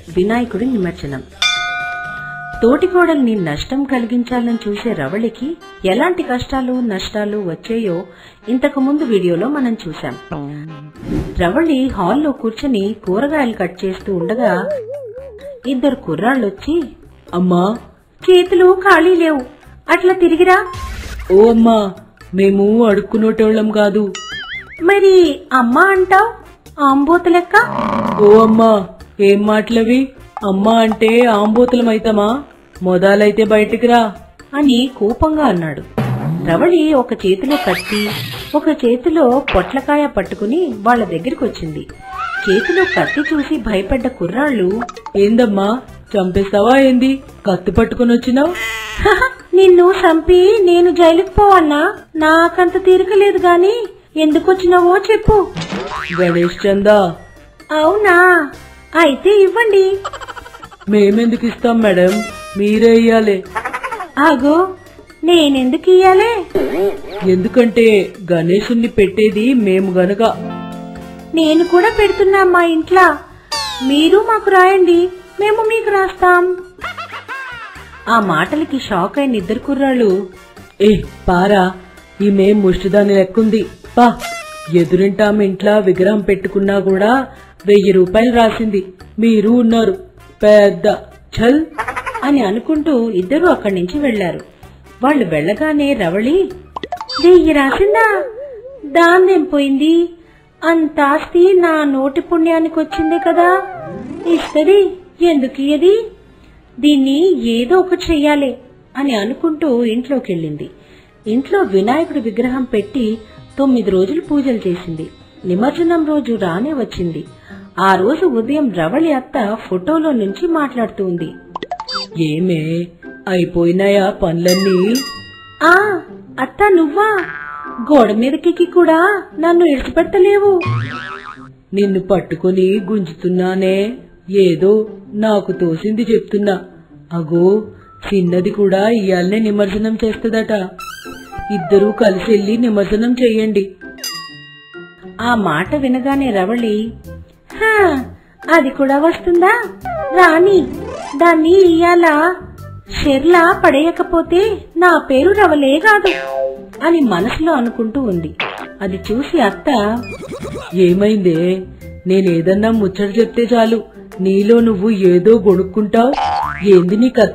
వినాయకుడి నిమజ్జనం తోటికోడల్ని నష్టం కలిగించాలని చూసే రవళికి ఎలాంటి కష్టాలు నష్టాలు వచ్చాయో ఇంతకు ముందు వీడియోలో మనం చూశాం రవళి హాల్లో కూర్చొని కూరగాయలు కట్ చేస్తూ ఉండగా ఇద్దరు కుర్రాళ్ళొచ్చి అమ్మా చేతులు ఖాళీ లేవు అట్లా తిరిగిరా ఓ అమ్మా మేము అడుక్కునేటోళ్ళం కాదు మరి అమ్మా అంటావ్ ఆంబోత లెక్క ఓ అమ్మా ఏం మాటలవి అమ్మా అంటే ఆంబోతులం అయితమా మొదలైతే బయటికి రా అని కోపంగా అన్నాడు రవళి ఒక చేతిలో కత్తి ఒక చేతిలో పొట్లకాయ పట్టుకుని వాళ్ళ దగ్గరికి వచ్చింది చేతిలో కత్తి చూసి భయపడ్డ కుర్రాళ్ళు ఏందమ్మా చంపేస్తావా ఏంది కత్తి పట్టుకుని వచ్చినావు నిన్ను చంపి నేను జైలుకు పోవన్నా నాకంత తీరిక లేదు గాని ఎందుకు వచ్చినావో చెప్పు గణేష్ చందా అవునా అయితే ఇవ్వండి మేమెందుకు ఇస్తాం మేడం మీరే ఇయ్యాలి ఆగో నేనెందుకు ఇయ్యాలే ఎందుకంటే గణేశుణ్ణి పెట్టేది మేము గనక నేను కూడా పెడుతున్నా మా ఇంట్లో మీరు మాకు రాయండి మేము మీకు రాస్తాం ఆ మాటలకి షాక్ అయిన ఇద్దరు కుర్రాళ్ళు ఏ పారా ఈమె ముష్టిదాని లెక్కుంది పా ఎదురింటామె ఇంట్లో విగ్రహం పెట్టుకున్నా కూడా వెయ్యి రూపాయలు రాసింది మీరు ఉన్నారు పెద్ద ఛల్ అని అనుకుంటూ ఇద్దరు అక్కడి నుంచి వెళ్లారు వాళ్ళు వెళ్ళగానే రవళి వెయ్యి రాసిందా దాందేం పోయింది అంత ఆస్తి నా నోటి పుణ్యానికి వచ్చిందే కదా ఇస్తది ఎందుకు ఇయ్యది దీన్ని ఏదో ఒకటి చెయ్యాలి అని అనుకుంటూ ఇంట్లోకి వెళ్ళింది ఇంట్లో వినాయకుడి విగ్రహం పెట్టి తొమ్మిది రోజులు పూజలు చేసింది నిమజ్జనం రోజు రానే వచ్చింది ఆ రోజు ఉదయం రవళి అత్త ఫోటోలో నుంచి మాట్లాడుతూ ఉంది ఏమే అయిపోయినాయా పనులన్నీ ఆ అత్త నువ్వా గోడ మీదకి కూడా నన్ను ఇడిచిపెట్టలేవు నిన్ను పట్టుకుని గుంజుతున్నానే ఏదో నాకు తోసింది చెప్తున్నా అగో చిన్నది కూడా ఇయాలనే నిమజ్జనం చేస్తుందట ఇద్దరూ కలిసి వెళ్ళి నిమజ్జనం చెయ్యండి ఆ మాట వినగానే రవళి "హా, అది కూడా వస్తుందా రాని దాన్ని ఇయ్యాల షెర్లా పడేయకపోతే నా పేరు రవలే కాదు అని మనసులో అనుకుంటూ ఉంది అది చూసి అత్త ఏమైందే నేనేదన్నా ముచ్చట చెప్తే చాలు నీలో నువ్వు ఏదో గొడుక్కుంటావు ఏంది నీ కథ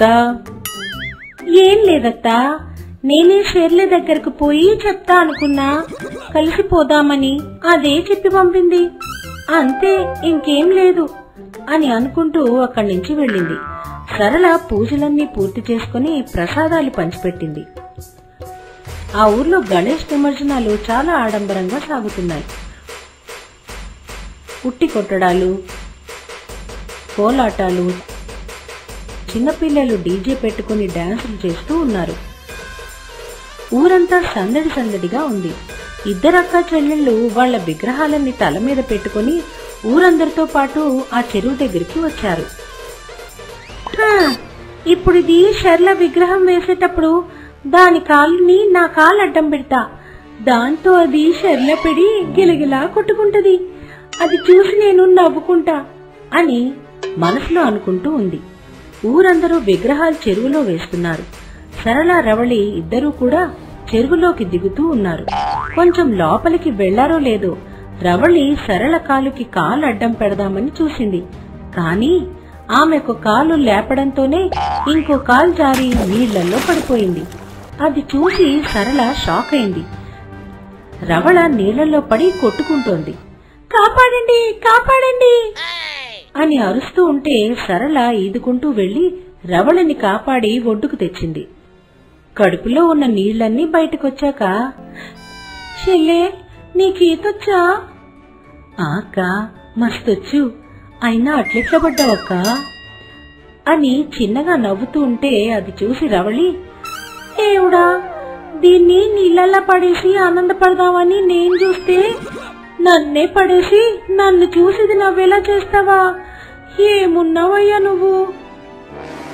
ఏం లేదత్తా నేనే షెర్ల దగ్గరకు పోయి చెప్తా అనుకున్నా కలిసిపోదామని అదే చెప్పి పంపింది అంతే ఇంకేం లేదు అని అనుకుంటూ అక్కడి నుంచి వెళ్ళింది సరళ పూజలన్నీ పూర్తి చేసుకుని ప్రసాదాలు పంచిపెట్టింది ఆ ఊర్లో గణేష్ నిమజ్జనాలు చాలా ఆడంబరంగా సాగుతున్నాయి ఉట్టి కొట్టడాలు కోలాటాలు చిన్నపిల్లలు డీజే పెట్టుకుని డాన్సులు చేస్తూ ఉన్నారు ఊరంతా సందడి సందడిగా ఉంది ఇద్దరక్క చెల్లెళ్ళు వాళ్ళ విగ్రహాలన్నీ తల మీద పెట్టుకుని ఊరందరితో పాటు ఆ చెరువు దగ్గరికి వచ్చారు "హా, ఇప్పుడు ఇది షర్ల విగ్రహం వేసేటప్పుడు దాని కాలుని నా కాలు అడ్డం పెడతా దాంతో అది షర్ల పెడి గిలగిలా కొట్టుకుంటది అది చూసి నేను నవ్వుకుంటా అని మనసులో అనుకుంటూ ఉంది ఊరందరూ విగ్రహాలు చెరువులో వేస్తున్నారు సరళ రవళి ఇద్దరూ కూడా చెరువులోకి దిగుతూ ఉన్నారు కొంచెం లోపలికి వెళ్లారో లేదో రవళి సరళ కాలుకి కాలు అడ్డం పెడదామని చూసింది కానీ ఆమెకు కాలు లేపడంతోనే ఇంకో కాలు జారి నీళ్లలో పడిపోయింది అది చూసి సరళ షాక్ అయింది రవళ నీళ్లలో పడి కొట్టుకుంటోంది కాపాడండి కాపాడండి అని అరుస్తూ ఉంటే సరళ ఈదుకుంటూ వెళ్లి రవళని కాపాడి ఒడ్డుకు తెచ్చింది కడుపులో ఉన్న నీళ్లన్నీ బయటకొచ్చాక చెల్లే నీకీతొచ్చా ఆ అక్క మస్తొచ్చు అయినా అట్లెట్లా పడ్డావక్క అని చిన్నగా నవ్వుతూ ఉంటే అది చూసి రవళి దేవుడా దీన్ని నీళ్ళల్లా పడేసి ఆనందపడదామని నేను చూస్తే నన్నే పడేసి నన్ను చూసి ఇది నవ్వేలా చేస్తావా ఏమున్నావయ్యా నువ్వు